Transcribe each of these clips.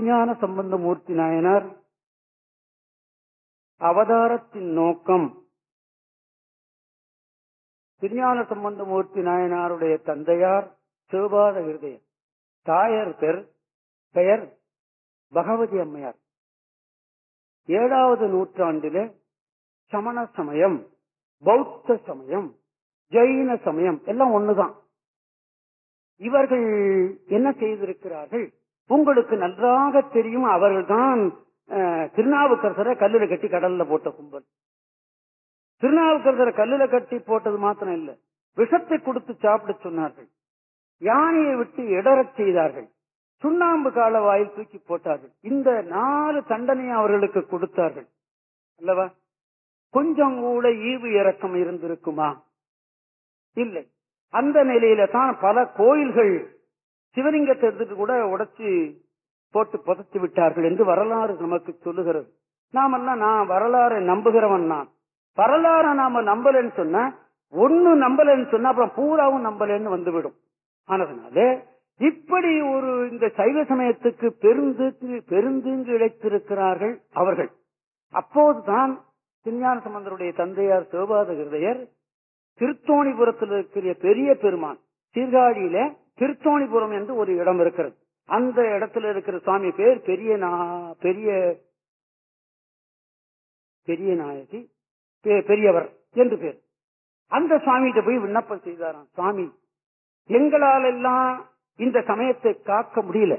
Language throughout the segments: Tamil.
திருஞான சம்பந்தமூர்த்தி நாயனார் அவதாரத்தின் நோக்கம் திருஞான சம்பந்தமூர்த்தி நாயனாருடைய தந்தையார் சிவபாத ஹிருதயர் தாயர் பெயர் பெயர் பகவதி அம்மையார் ஏழாவது நூற்றாண்டிலே சமண சமயம் பௌத்த சமயம் ஜெயின சமயம் எல்லாம் ஒண்ணுதான் இவர்கள் என்ன செய்திருக்கிறார்கள் உங்களுக்கு நன்றாக தெரியும் அவர்கள்தான் அஹ், திருநாவுக்கரசரை கல்லுல கட்டி கடல்ல போட்ட கும்பல் திருநாவுக்கரசரை கல்லுல கட்டி போட்டது மாத்திரம் இல்ல விஷத்தை கொடுத்து சாப்பிட சொன்னார்கள் யானையை விட்டு இடறச் செய்தார்கள் சுண்ணாம்பு கால வாயில் தூக்கி போட்டார்கள் இந்த நாலு தண்டனையை அவர்களுக்கு கொடுத்தார்கள் அல்லவா கொஞ்சம் கூட ஈவு இறக்கம் இருந்திருக்குமா இல்லை அந்த நிலையில தான் பல கோயில்கள் சிவலிங்கத்தை எடுத்துட்டு கூட உடைச்சு போட்டு புதைத்து விட்டார்கள் என்று வரலாறு நமக்கு சொல்லுகிறது நாமெல்லாம் நான் வரலாறை நம்புகிறவன் நான் வரலாறை நாம நம்பலன்னு சொன்னா ஒண்ணு நம்பலன்னு சொன்னா அப்புறம் பூராவும் நம்பலன்னு வந்துவிடும் ஆனதுனால இப்படி ஒரு இந்த சைவ சமயத்துக்கு பெருந்துக்கு பெருந்தீங்கு இழைத்திருக்கிறார்கள் அவர்கள் அப்போதுதான் திருஞான சம்பந்தருடைய தந்தையார் சிவபாத ஹிருதயர் திருத்தோணிபுரத்தில் இருக்கிற பெரிய பெருமான் சீர்காழியில திருத்தோணிபுரம் என்று ஒரு இடம் இருக்கிறது அந்த இடத்துல இருக்கிற சுவாமி பேர் பெரிய நா- பெரிய பெரிய நாயகி பெ- பெரியவர் என்று பேர் அந்த சுவாமிகிட்ட போய் விண்ணப்பம் செய்தாராம் சுவாமி எங்களால் எல்லாம் இந்த சமயத்தை காக்க முடியல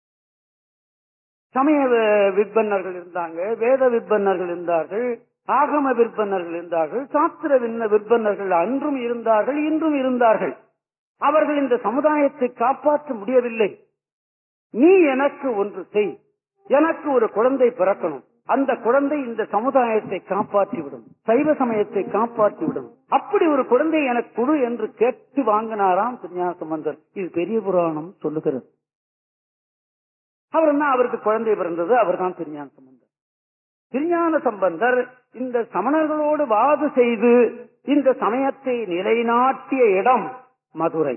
சமய வி- விற்பன்னர்கள் இருந்தாங்க வேத விற்பன்னர்கள் இருந்தார்கள் ஆகம விற்பன்னர்கள் இருந்தார்கள் சாஸ்திர விண்ண விற்பன்னர்கள் அன்றும் இருந்தார்கள் இன்றும் இருந்தார்கள் அவர்கள் இந்த சமுதாயத்தை காப்பாற்ற முடியவில்லை நீ எனக்கு ஒன்று செய் எனக்கு ஒரு குழந்தை பிறக்கணும் அந்த குழந்தை இந்த சமுதாயத்தை காப்பாற்றிவிடும் சைவ சமயத்தை காப்பாற்றிவிடும் அப்படி ஒரு குழந்தை எனக்கு கொடு என்று கேட்டு வாங்கினாராம் திருஞான சம்பந்தர் இது பெரிய புராணம் சொல்லுகிறது அவர் என்ன அவருக்கு குழந்தை பிறந்தது அவர்தான் திருஞான சம்பந்தர் திருஞான சம்பந்தர் இந்த சமணர்களோடு வாது செய்து இந்த சமயத்தை நிலைநாட்டிய இடம் மதுரை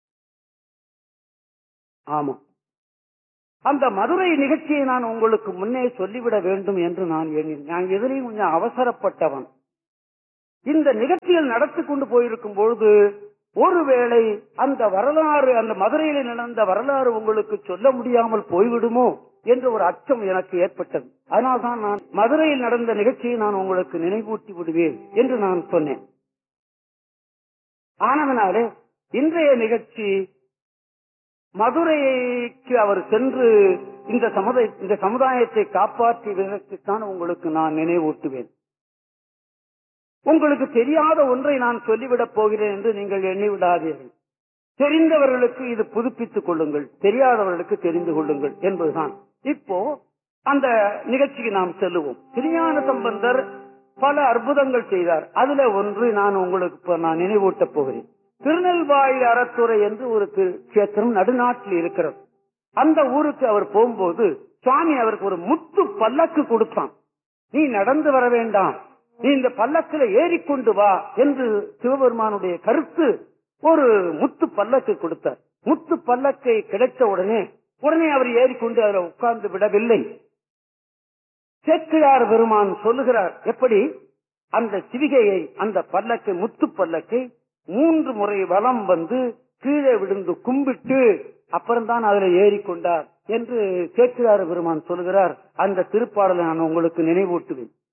ஆமா அந்த மதுரை நிகழ்ச்சியை நான் உங்களுக்கு முன்னே சொல்லிவிட வேண்டும் என்று நான் எண்ணினேன் நான் எதிரையும் கொஞ்சம் அவசரப்பட்டவன் இந்த நிகழ்ச்சிகள் நடத்தி கொண்டு போயிருக்கும் பொழுது ஒருவேளை அந்த வரலாறு அந்த மதுரையில் நடந்த வரலாறு உங்களுக்கு சொல்ல முடியாமல் போய்விடுமோ என்ற ஒரு அச்சம் எனக்கு ஏற்பட்டது அதனால்தான் நான் மதுரையில் நடந்த நிகழ்ச்சியை நான் உங்களுக்கு நினைவூட்டி விடுவேன் என்று நான் சொன்னேன் ஆனதனாலே இன்றைய நிகழ்ச்சி மதுரைக்கு அவர் சென்று இந்த சமுதாய இந்த சமுதாயத்தை காப்பாற்றியதற்குத்தான் உங்களுக்கு நான் நினைவூட்டுவேன் உங்களுக்கு தெரியாத ஒன்றை நான் சொல்லிவிடப் போகிறேன் என்று நீங்கள் எண்ணி விடாதீர்கள் தெரிந்தவர்களுக்கு இது புதுப்பித்துக் கொள்ளுங்கள் தெரியாதவர்களுக்கு தெரிந்து கொள்ளுங்கள் என்பதுதான் இப்போ அந்த நிகழ்ச்சிக்கு நாம் செல்லுவோம் திருஞான சம்பந்தர் பல அற்புதங்கள் செய்தார் அதுல ஒன்று நான் உங்களுக்கு இப்ப நான் நினைவூட்டப் போகிறேன் திருநெல்வாயில் அறத்துறை என்று ஒரு திரு- கஷேத்திரம் நடுநாட்டில் இருக்கிறது அந்த ஊருக்கு அவர் போகும்போது சுவாமி அவருக்கு ஒரு முத்து பல்லக்கு கொடுத்தான் நீ நடந்து வர வேண்டாம் நீ இந்த பல்லக்கில் ஏறிக்கொண்டு வா என்று சிவபெருமானுடைய கருத்து ஒரு முத்து பல்லக்கு கொடுத்தார் முத்து பல்லக்கை கிடைத்த உடனே உடனே அவர் ஏறிக்கொண்டு அதில் உட்கார்ந்து விடவில்லை சேக்கிழார் பெருமான் சொல்லுகிறார் எப்படி அந்த சிவிகையை அந்த பல்லக்கை முத்து பல்லக்கை மூன்று முறை வலம் வந்து கீழே விழுந்து கும்பிட்டு அப்புறம்தான் அதுல ஏறிக்கொண்டார் என்று சேக்கிழார் பெருமான் சொல்லுகிறார் அந்த திருப்பாடலை நான் உங்களுக்கு நினைவூட்டுவேன்